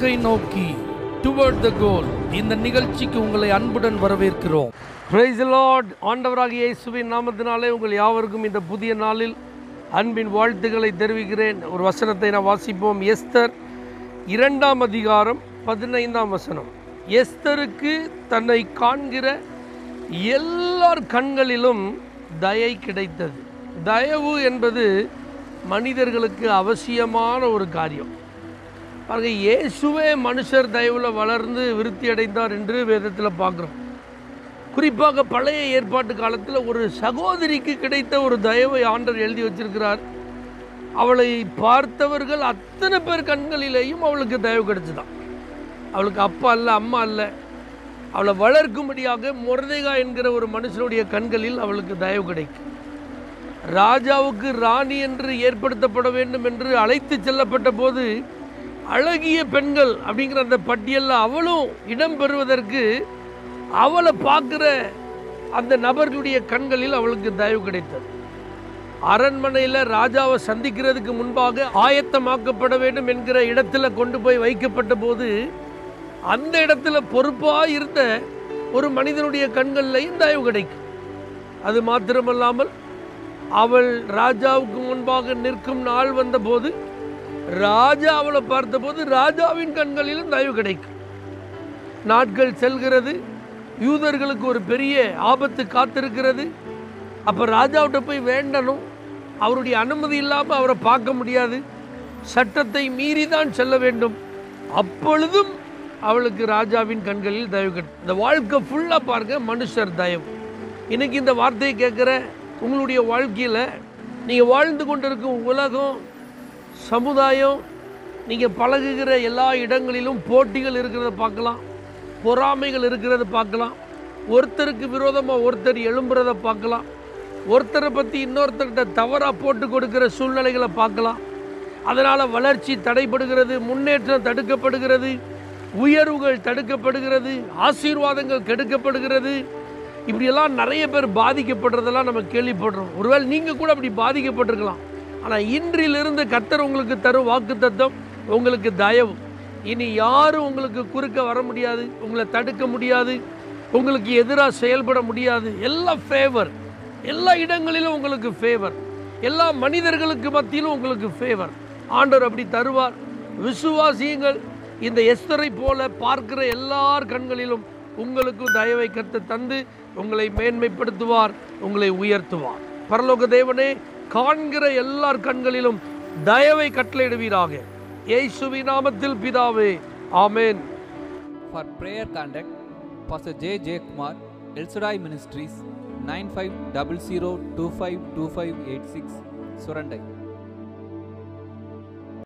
இலக்கை நோக்கி டுவர்ட் த கோல் இந்த நிகழ்ச்சிக்கு உங்களை அன்புடன் வரவேற்கிறோம் பிரைஸ் லார்ட் ஆண்டவராகிய இயேசுவின் நாமத்தினாலே உங்கள் யாவருக்கும் இந்த புதிய நாளில் அன்பின் வாழ்த்துக்களை தெரிவிக்கிறேன் ஒரு வசனத்தை நான் வாசிப்போம் எஸ்தர் இரண்டாம் அதிகாரம் பதினைந்தாம் வசனம் எஸ்தருக்கு தன்னை காண்கிற எல்லார் கண்களிலும் தயை கிடைத்தது தயவு என்பது மனிதர்களுக்கு அவசியமான ஒரு காரியம் பாருங்க இயேசுவே மனுஷர் தயவில் வளர்ந்து விருத்தி அடைந்தார் என்று வேதத்தில் பார்க்குறோம் குறிப்பாக பழைய ஏற்பாட்டு காலத்தில் ஒரு சகோதரிக்கு கிடைத்த ஒரு தயவை ஆண்டவர் எழுதி வச்சிருக்கிறார் அவளை பார்த்தவர்கள் அத்தனை பேர் கண்களிலேயும் அவளுக்கு தயவு கிடைச்சுதான் அவளுக்கு அப்பா அல்ல அம்மா அல்ல அவளை வளர்க்கும்படியாக முரதைகா என்கிற ஒரு மனுஷனுடைய கண்களில் அவளுக்கு தயவு கிடைக்கும் ராஜாவுக்கு ராணி என்று ஏற்படுத்தப்பட வேண்டும் என்று அழைத்து செல்லப்பட்ட போது அழகிய பெண்கள் அப்படிங்கிற அந்த பட்டியலில் அவளும் இடம் பெறுவதற்கு அவளை பார்க்குற அந்த நபர்களுடைய கண்களில் அவளுக்கு தயவு கிடைத்தது அரண்மனையில் ராஜாவை சந்திக்கிறதுக்கு முன்பாக ஆயத்தமாக்கப்பட வேண்டும் என்கிற இடத்துல கொண்டு போய் வைக்கப்பட்ட போது அந்த இடத்துல பொறுப்பாக இருந்த ஒரு மனிதனுடைய கண்கள்லையும் தயவு கிடைக்கும் அது மாத்திரமல்லாமல் அவள் ராஜாவுக்கு முன்பாக நிற்கும் நாள் வந்தபோது ராஜா அவளை பார்த்தபோது ராஜாவின் கண்களிலும் தயவு கிடைக்கும் நாட்கள் செல்கிறது யூதர்களுக்கு ஒரு பெரிய ஆபத்து காத்திருக்கிறது அப்போ ராஜாவிட்ட போய் வேண்டணும் அவருடைய அனுமதி இல்லாமல் அவரை பார்க்க முடியாது சட்டத்தை மீறி தான் செல்ல வேண்டும் அப்பொழுதும் அவளுக்கு ராஜாவின் கண்களில் தயவு கிடைக்கும் இந்த வாழ்க்கை ஃபுல்லாக பாருங்க மனுஷர் தயவு இன்னைக்கு இந்த வார்த்தையை கேட்குற உங்களுடைய வாழ்க்கையில் நீங்கள் வாழ்ந்து கொண்டிருக்கும் உலகம் சமுதாயம் நீங்கள் பழகுகிற எல்லா இடங்களிலும் போட்டிகள் இருக்கிறத பார்க்கலாம் பொறாமைகள் இருக்கிறத பார்க்கலாம் ஒருத்தருக்கு விரோதமாக ஒருத்தர் எழும்புறத பார்க்கலாம் ஒருத்தரை பற்றி இன்னொருத்தர்கிட்ட தவறாக போட்டு கொடுக்கிற சூழ்நிலைகளை பார்க்கலாம் அதனால் வளர்ச்சி தடைப்படுகிறது முன்னேற்றம் தடுக்கப்படுகிறது உயர்வுகள் தடுக்கப்படுகிறது ஆசீர்வாதங்கள் கெடுக்கப்படுகிறது இப்படியெல்லாம் நிறைய பேர் பாதிக்கப்படுறதெல்லாம் நம்ம கேள்விப்படுறோம் ஒருவேளை நீங்கள் கூட அப்படி பாதிக்கப்பட்டிருக்கலாம் ஆனால் இன்றிலிருந்து கத்தர் உங்களுக்கு தரும் வாக்கு தத்துவம் உங்களுக்கு தயவு இனி யாரும் உங்களுக்கு குறுக்க வர முடியாது உங்களை தடுக்க முடியாது உங்களுக்கு எதிராக செயல்பட முடியாது எல்லாம் ஃபேவர் எல்லா இடங்களிலும் உங்களுக்கு ஃபேவர் எல்லா மனிதர்களுக்கு மத்தியிலும் உங்களுக்கு ஃபேவர் ஆண்டவர் அப்படி தருவார் விசுவாசியுங்கள் இந்த எஸ்தரை போல பார்க்கிற எல்லார் கண்களிலும் உங்களுக்கும் தயவை கத்து தந்து உங்களை மேன்மைப்படுத்துவார் உங்களை உயர்த்துவார் பரலோக தேவனே காண்கிற எல்லார் கண்களிலும் தயவை கட்டளையிடுவீராக இயேசுவி நாமத்தில் பிதாவே ஆமென் For prayer contact, Pastor J. J. Kumar, El Shaddai Ministries, 9500252586, Surandai.